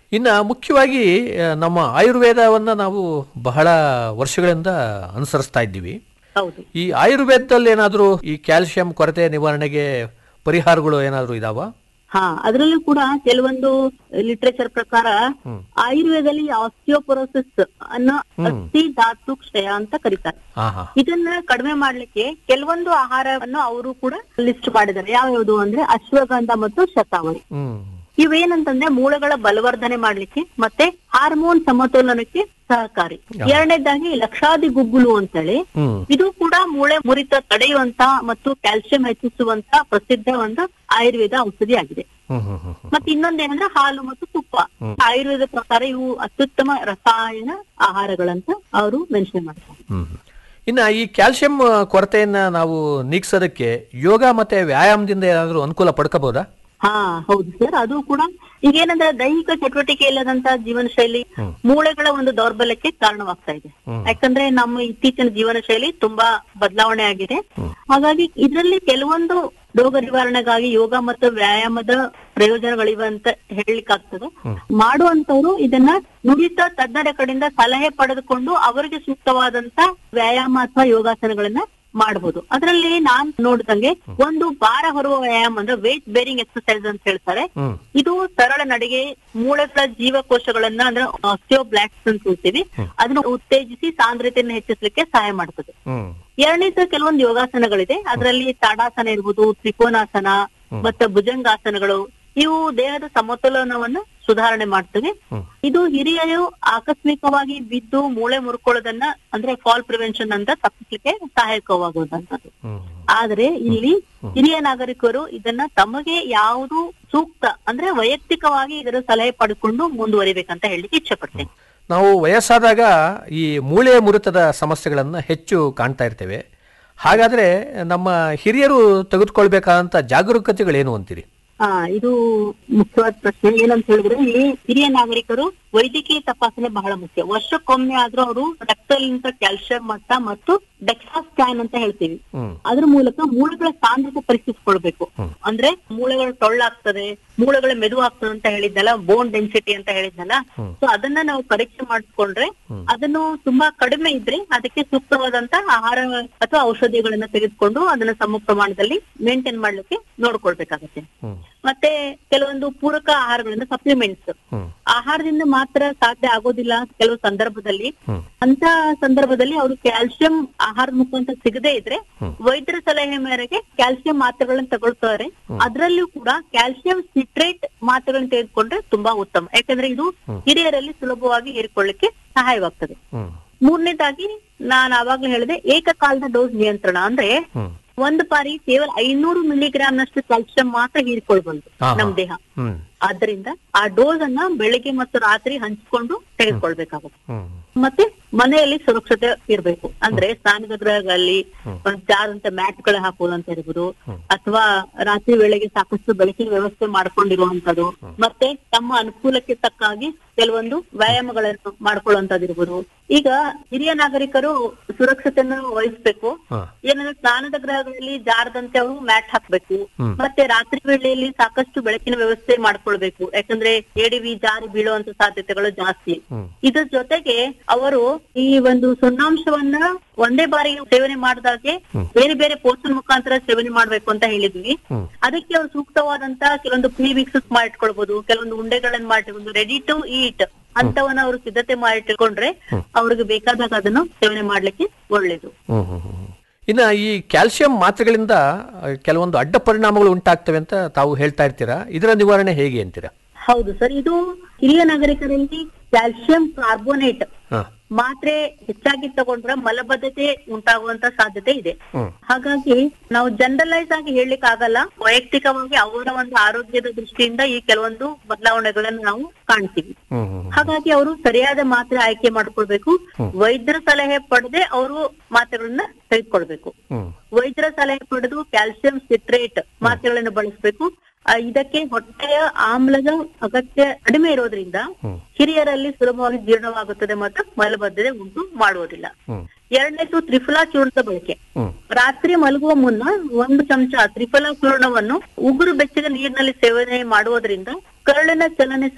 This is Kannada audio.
ಇನ್ನ ಮುಖ್ಯವಾಗಿ ಆ, ನಮ್ಮ ಆಯುರ್ವೇದವನ್ನ ನಾವು ಬಹಳ ವರ್ಷಗಳಿಂದ ಅನುಸರಿಸ್ತಾ ಇದ್ದೀವಿ ಹೌದು ಈ ಆಯುರ್ವೇದದಲ್ಲಿ ಏನಾದರೂ ಈ ಕ್ಯಾಲ್ಸಿಯಂ ಕೊರತೆ ನಿವಾರಣೆಗೆ ಪರಿಹಾರಗಳು ಏನಾದರೂ ಇದಾವ ಹಾ ಅದರಲ್ಲೂ ಕೂಡ ಕೆಲವೊಂದು ಲಿಟ್ರೇಚರ್ ಪ್ರಕಾರ ಆಯುರ್ವೇದದಲ್ಲಿ ಆಸ್ಟಿಯೋಪೊರೋಸಿಸ್ ಅನ್ನೋ ಅಸ್ಥಿ ಧಾತು ಕ್ಷಯ ಅಂತ ಕರೀತಾರೆ ಹಾ ಹಾ ಇದನ್ನ ಕಡಿಮೆ ಮಾಡ್ಲಿಕ್ಕೆ ಕೆಲವೊಂದು ಆಹಾರವನ್ನು ಅವರು ಕೂಡ ಲಿಸ್ಟ್ ಮಾಡಿದ್ದಾರೆ ಯಾವ್ಯಾವುದು ಅಂದ್ರೆ ಅಶ್ವಗಂಧ ಮತ್ತು ಶತಾವರಿ ಹ್ಮ್ ಇವೇನಂತಂದ್ರೆ ಮೂಳೆಗಳ ಬಲವರ್ಧನೆ ಮಾಡ್ಲಿಕ್ಕೆ ಮತ್ತೆ ಹಾರ್ಮೋನ್ ಸಮತೋಲನಕ್ಕೆ ಸಹಕಾರಿ ಎರಡನೇದಾಗಿ ಲಕ್ಷಾದಿ ಗುಗ್ಗುಲು ಅಂತೇಳಿ ಹ್ಮ್ ಇದು ಕೂಡ ಮೂಳೆ ಮುರಿತ ತಡೆಯುವಂತ ಮತ್ತು ಕ್ಯಾಲ್ಸಿಯಂ ಹೆಚ್ಚಿಸುವಂತ ಪ್ರಸಿದ್ಧ ಒಂದು ಆಯುರ್ವೇದ ಔಷಧಿ ಆಗಿದೆ ಹ್ಮ್ ಹ್ಮ್ ಹ್ಮ್ ಹ್ಮ್. ಮತ್ತೆ ಇನ್ನೊಂದೇನಂದ್ರೆ ಹಾಲು ಮತ್ತು ತುಪ್ಪ ಆಯುರ್ವೇದ ಪ್ರಕಾರ ಇವು ಅತ್ಯುತ್ತಮ ರಸಾಯನ ಆಹಾರಗಳಂತ ಅವರು ಮೆನ್ಷನ್ ಮಾಡ್ತಾರೆ ಹ್ಮ್ ಹ್ಮ್. ಇನ್ನ ಈ ಕ್ಯಾಲ್ಸಿಯಂ ಕೊರತೆಯನ್ನ ನಾವು ನೀಗಿಸೋದಕ್ಕೆ ಯೋಗ ಮತ್ತೆ ವ್ಯಾಯಾಮದಿಂದ ಏನಾದರೂ ಅನುಕೂಲ ಪಡ್ಕೋಬಹುದಾ ಹಾ ಹೌದು ಸರ್ ಅದು ಕೂಡ ಈಗೇನಂದ್ರೆ ದೈಹಿಕ ಚಟುವಟಿಕೆ ಇಲ್ಲದಂತ ಜೀವನ ಶೈಲಿ ಮೂಳೆಗಳ ಒಂದು ದೌರ್ಬಲ್ಯಕ್ಕೆ ಕಾರಣವಾಗ್ತಾ ಇದೆ ಯಾಕಂದ್ರೆ ನಮ್ಮ ಇತ್ತೀಚಿನ ಜೀವನ ಶೈಲಿ ತುಂಬಾ ಬದಲಾವಣೆ ಆಗಿದೆ ಹಾಗಾಗಿ ಇದರಲ್ಲಿ ಕೆಲವೊಂದು ರೋಗ ನಿವಾರಣೆಗಾಗಿ ಯೋಗ ಮತ್ತು ವ್ಯಾಯಾಮದ ಪ್ರಯೋಜನಗಳಿವೆ ಅಂತ ಹೇಳಲಿಕ್ಕಾಗ್ತದೆ ಮಾಡುವಂತವ್ರು ಇದನ್ನ ನುರಿತ ತಜ್ಞರ ಕಡೆಯಿಂದ ಸಲಹೆ ಪಡೆದುಕೊಂಡು ಅವರಿಗೆ ಸೂಕ್ತವಾದಂತ ವ್ಯಾಯಾಮ ಅಥವಾ ಯೋಗಾಸನಗಳನ್ನ ಮಾಡಬಹುದು ಅದರಲ್ಲಿ ನಾನ್ ನೋಡಿದಂಗೆ ಒಂದು ಭಾರ ಹೊರುವ ವ್ಯಾಯಾಮ ಅಂದ್ರೆ ವೇಟ್ ಬೇರಿಂಗ್ ಎಕ್ಸರ್ಸೈಸ್ ಅಂತ ಹೇಳ್ತಾರೆ ಹ್ಮ್ ಇದು ಸರಳ ನಡಿಗೆ ಮೂಳೆಗಳ ಜೀವಕೋಶಗಳನ್ನ ಅಂದ್ರೆ ಆಸ್ಟಿಯೋಬ್ಲಾಕ್ಸ್ ಅಂತ ಹೇಳ್ತೀವಿ ಅದನ್ನ ಉತ್ತೇಜಿಸಿ ಸಾಂದ್ರತೆಯನ್ನು ಹೆಚ್ಚಿಸಲಿಕ್ಕೆ ಸಹಾಯ ಮಾಡ್ತದೆ ಹ್ಮ್ ಎರಡನೇದು ಕೆಲವೊಂದು ಯೋಗಾಸನಗಳಿದೆ ಅದರಲ್ಲಿ ತಾಡಾಸನ ಇರ್ಬೋದು ತ್ರಿಕೋನಾಸನ ಮತ್ತೆ ಭುಜಂಗಾಸನಗಳು ಇವು ದೇಹದ ಸಮತೋಲನವನ್ನು ಸುಧಾರಣೆ ಮಾಡ್ತವೆ ಇದು ಹಿರಿಯರು ಆಕಸ್ಮಿಕವಾಗಿ ಬಿದ್ದು ಮೂಳೆ ಮುರ್ಕೊಳ್ಳೋದನ್ನ ಅಂದ್ರೆ ಫಾಲ್ ಪ್ರಿವೆನ್ಷನ್ ಅಂತ ತಪ್ಪಿಸ್ಲಿಕ್ಕೆ ಸಹಾಯಕವಾಗುವಂತದ್ದು ಹ್ಮ್ ಆದ್ರೆ ಇಲ್ಲಿ ಹಿರಿಯ ನಾಗರಿಕರು ಇದನ್ನ ತಮಗೆ ಯಾವುದು ಸೂಕ್ತ ಅಂದ್ರೆ ವೈಯಕ್ತಿಕವಾಗಿ ಇದರ ಸಲಹೆ ಪಡ್ಕೊಂಡು ಮುಂದುವರಿಬೇಕಂತ ಹೇಳಲಿಕ್ಕೆ ಇಚ್ಛೆ ಪಡ್ತೇನೆ ನಾವು ವಯಸ್ಸಾದಾಗ ಈ ಮೂಳೆ ಮುರಿತದ ಸಮಸ್ಯೆಗಳನ್ನು ಹೆಚ್ಚು ಕಾಣ್ತಾ ಇರ್ತೇವೆ ಹಾಗಾದ್ರೆ ನಮ್ಮ ಹಿರಿಯರು ತೆಗೆದುಕೊಳ್ಬೇಕಾದಂತ ಜಾಗರೂಕತೆಗಳೇನು ಅಂತೀರಿ ಹಾ ಇದು ಮುಖ್ಯವಾದ ಪ್ರಶ್ನೆ ಏನಂತ ಹೇಳಿದ್ರೆ ಇಲ್ಲಿ ಹಿರಿಯ ನಾಗರಿಕರು ವೈದ್ಯಕೀಯ ತಪಾಸಣೆ ಬಹಳ ಮುಖ್ಯ ವರ್ಷಕ್ಕೊಮ್ಮೆ ಆದ್ರೂ ಅವರು ರಕ್ತದಲ್ಲಿಂತ ಕ್ಯಾಲ್ಸಿಯಂ ಮಟ್ಟ ಮತ್ತು ಡೆಕ್ಸಾ ಸ್ಕ್ಯಾನ್ ಅಂತ ಹೇಳ್ತೀವಿ ಹ್ಮ್ ಅದ್ರ ಮೂಲಕ ಮೂಳೆಗಳ ಸಾಂದ್ರತೆ ಪರೀಕ್ಷಿಸ್ಕೊಳ್ಬೇಕು ಅಂದ್ರೆ ಮೂಳೆಗಳು ಟೊಳ್ಳಾಗ್ತದೆ ಮೂಳೆಗಳ ಮೆದು ಆಗ್ತದೆ ಅಂತ ಹೇಳಿದ್ನಲ್ಲ ಬೋನ್ ಡೆನ್ಸಿಟಿ ಅಂತ ಹೇಳಿದ್ನಲ್ಲ ಸೊ ಅದನ್ನ ನಾವು ಪರೀಕ್ಷೆ ಮಾಡಿಸ್ಕೊಂಡ್ರೆ ಅದನ್ನು ತುಂಬಾ ಕಡಿಮೆ ಇದ್ರೆ ಅದಕ್ಕೆ ಸೂಕ್ತವಾದಂತ ಆಹಾರ ಅಥವಾ ಔಷಧಿಗಳನ್ನ ತೆಗೆದುಕೊಂಡು ಅದನ್ನ ಸಮ ಪ್ರಮಾಣದಲ್ಲಿ ಮೇಂಟೈನ್ ಮಾಡ್ಲಿಕ್ಕೆ ನೋಡ್ಕೊಳ್ಬೇಕಾಗತ್ತೆ ಹ್ಮ್ ಮತ್ತೆ ಕೆಲವೊಂದು ಪೂರಕ ಆಹಾರಗಳಿಂದ ಸಪ್ಲಿಮೆಂಟ್ಸ್ ಹ್ಮ್ ಆಹಾರದಿಂದ ಮಾತ್ರ ಸಾಧ್ಯ ಆಗೋದಿಲ್ಲ ಕೆಲವು ಸಂದರ್ಭದಲ್ಲಿ ಹ್ಮ್. ಅಂತ ಸಂದರ್ಭದಲ್ಲಿ ಅವರು ಕ್ಯಾಲ್ಸಿಯಂ ಆಹಾರದ ಮುಖಾಂತರ ಸಿಗದೇ ಇದ್ರೆ ವೈದ್ಯರ ಸಲಹೆ ಮೇರೆಗೆ ಕ್ಯಾಲ್ಸಿಯಂ ಮಾತ್ರೆಗಳನ್ನ ತಗೊಳ್ತಾರೆ ಅದರಲ್ಲೂ ಕೂಡ ಕ್ಯಾಲ್ಸಿಯಂ ಸಿಟ್ರೇಟ್ ಮಾತ್ರೆಗಳನ್ನ ತೆಗೆದುಕೊಂಡ್ರೆ ತುಂಬಾ ಉತ್ತಮ ಯಾಕಂದ್ರೆ ಇದು ಹಿರಿಯರಲ್ಲಿ ಸುಲಭವಾಗಿ ಹೀರಿಕೊಳ್ಳಿಕ್ಕೆ ಸಹಾಯವಾಗ್ತದೆ ಹ್ಮ್ ಮೂರನೇದಾಗಿ ನಾನು ಆವಾಗ್ಲೇ ಹೇಳಿದೆ ಏಕಕಾಲದ ಡೋಸ್ ನಿಯಂತ್ರಣ ಅಂದ್ರೆ ಹ್ಮ್ ಒಂದು ಬಾರಿ ಕೇವಲ ಐನೂರು ಮಿಲಿಗ್ರಾಮ್ ನಷ್ಟು ಕ್ಯಾಲ್ಸಿಯಂ ಮಾತ್ರ ಹೀರಿಕೊಳ್ಬಹುದು ಹಾ, ಹಾ. ನಮ್ ದೇಹ ಹ್ಮ್ ಆದ್ದರಿಂದ ಆ ಡೋಸ್ ಅನ್ನ ಬೆಳಿಗ್ಗೆ ಮತ್ತು ರಾತ್ರಿ ಹಂಚಿಕೊಂಡು ತೆಗೆದುಕೊಳ್ಬೇಕಾಗುತ್ತೆ ಹ್ಮ್ ಮತ್ತೆ ಮನೆಯಲ್ಲಿ ಸುರಕ್ಷತೆ ಇರಬೇಕು ಅಂದ್ರೆ ಸ್ನಾನದ ಗೃಹಗಳಲ್ಲಿ ಒಂದ್ ಜಾರಂತ ಮ್ಯಾಟ್ ಗಳು ಹಾಕುವುದು ಅಂತ ಇರ್ಬೋದು ಅಥವಾ ರಾತ್ರಿ ವೇಳೆಗೆ ಸಾಕಷ್ಟು ಬೆಳಕಿನ ವ್ಯವಸ್ಥೆ ಮಾಡ್ಕೊಂಡಿರುವಂತದ್ದು ಮತ್ತೆ ತಮ್ಮ ಅನುಕೂಲಕ್ಕೆ ತಕ್ಕಾಗಿ ಕೆಲವೊಂದು ವ್ಯಾಯಾಮಗಳನ್ನು ಮಾಡ್ಕೊಳ್ಳುವಂತದಿರ್ಬೋದು ಈಗ ಹಿರಿಯ ನಾಗರಿಕರು ಸುರಕ್ಷತೆಯನ್ನು ವಹಿಸ್ಬೇಕು ಹಾ. ಏನಂದ್ರೆ ಸ್ನಾನದ ಗೃಹಗಳಲ್ಲಿ ಜಾರದಂತೆ ಅವರು ಮ್ಯಾಟ್ ಹಾಕ್ಬೇಕು ಮತ್ತೆ ರಾತ್ರಿ ವೇಳೆಯಲ್ಲಿ ಸಾಕಷ್ಟು ಬೆಳಕಿನ ವ್ಯವಸ್ಥೆ ಮಾಡ್ಕೊಳ್ಬೇಕು ಯಾಕಂದ್ರೆ ಎಡಿವಿ ಜಾರಿ ಬೀಳುವಂತ ಸಾಧ್ಯತೆಗಳು ಜಾಸ್ತಿ ಇದ್ರ ಜೊತೆಗೆ ಅವರು ಈ ಒಂದು ಸುಣ್ಣಾಂಶವನ್ನ ಒಂದೇ ಬಾರಿ ಸೇವನೆ ಮಾಡಿದಾಗೆ ಬೇರೆ ಬೇರೆ ಪೋಷನ್ ಮುಖಾಂತರ ಸೇವನೆ ಮಾಡ್ಬೇಕು ಅಂತ ಹೇಳಿದ್ವಿ ಅದಕ್ಕೆ ಅವ್ರು ಸೂಕ್ತವಾದಂತ ಕೆಲವೊಂದು ಪ್ರೀ ಮಿಕ್ಸಸ್ ಮಾಡಿಟ್ಕೊಳ್ಬಹುದು ಕೆಲವೊಂದು ಉಂಡೆಗಳನ್ನ ಮಾಡಿಟ್ಕೊಂಡು ರೆಡಿ ಟು ಈಟ್ ಅಂತವನ್ನ ಅವರು ಸಿದ್ಧತೆ ಮಾಡಿಟ್ಕೊಂಡ್ರೆ ಅವ್ರಿಗೆ ಬೇಕಾದಾಗ ಅದನ್ನು ಸೇವನೆ ಮಾಡ್ಲಿಕ್ಕೆ ಒಳ್ಳೇದು ಹ್ಮ್ ಹ್ಮ್ ಹ್ಮ್. ಇನ್ನ ಈ ಕ್ಯಾಲ್ಸಿಯಂ ಮಾತ್ರೆಗಳಿಂದ ಆ, ಕೆಲವೊಂದು ಅಡ್ಡ ಪರಿಣಾಮಗಳು ಉಂಟಾಗ್ತವೆ ಅಂತ ತಾವು ಹೇಳ್ತಾ ಇರ್ತೀರಾ ಇದರ ನಿವಾರಣೆ ಹೇಗೆ ಅಂತೀರಾ ಹೌದು ಸರ್ ಇದು ಹಿರಿಯ ನಾಗರಿಕರಲ್ಲಿ ಕ್ಯಾಲ್ಸಿಯಂ ಕಾರ್ಬೋನೇಟ್ ಹಾ ಮಾತ್ರೆ ಹೆಚ್ಚಾಗಿ ತಗೊಂಡ್ರೆ ಮಲಬದ್ಧತೆ ಉಂಟಾಗುವಂತ ಸಾಧ್ಯತೆ ಇದೆ ಹ್ಮ್. ಹಾಗಾಗಿ ನಾವು ಜನರಲೈಸ್ ಆಗಿ ಹೇಳಲಿಕ್ಕೆ ಆಗಲ್ಲ ವೈಯಕ್ತಿಕವಾಗಿ ಅವರ ಒಂದು ಆರೋಗ್ಯದ ದೃಷ್ಟಿಯಿಂದ ಈ ಕೆಲವೊಂದು ಬದಲಾವಣೆಗಳನ್ನು ನಾವು ಕಾಣ್ತೀವಿ ಹ್ಮ್ ಹ್ಮ್ ಹಾಗಾಗಿ ಅವರು ಸರಿಯಾದ ಮಾತ್ರೆ ಆಯ್ಕೆ ಮಾಡ್ಕೊಳ್ಬೇಕು ವೈದ್ಯರ ಸಲಹೆ ಪಡೆದೇ ಅವರು ಮಾತ್ರೆಗಳನ್ನ ತೆಗೆದುಕೊಳ್ಬೇಕು ಹ್ಮ್ ವೈದ್ಯರ ಸಲಹೆ ಪಡೆದು ಕ್ಯಾಲ್ಸಿಯಂ ಸಿಟ್ರೇಟ್ ಮಾತ್ರೆಗಳನ್ನು ಬಳಸಬೇಕು ಆ, ಇದಕ್ಕೆ ಹೊಟ್ಟೆಯ ಆಮ್ಲದ ಅಗತ್ಯ ಕಡಿಮೆ ಇರೋದ್ರಿಂದ ಹಿರಿಯರಲ್ಲಿ ಸುಲಭವಾಗಿ ಜೀರ್ಣವಾಗುತ್ತದೆ ಮತ್ತು ಮಲಬದ್ಧತೆ ಉಂಟು ಮಾಡುವುದಿಲ್ಲ ಹ್ಮ್. ಎರಡನೇದು ತ್ರಿಫಲಾ ಚೂರ್ಣದ ಬಳಕೆ ಹ್ಮ್. ರಾತ್ರಿ ಮಲಗುವ ಮುನ್ನ ಒಂದು ಚಮಚ ತ್ರಿಫಲಾ ಚೂರ್ಣವನ್ನು ಉಗುರು ಬೆಚ್ಚಗ ನೀರಿನಲ್ಲಿ ಸೇವನೆ ಮಾಡುವುದರಿಂದ ಕರುಳಿನ ಚಲನೆ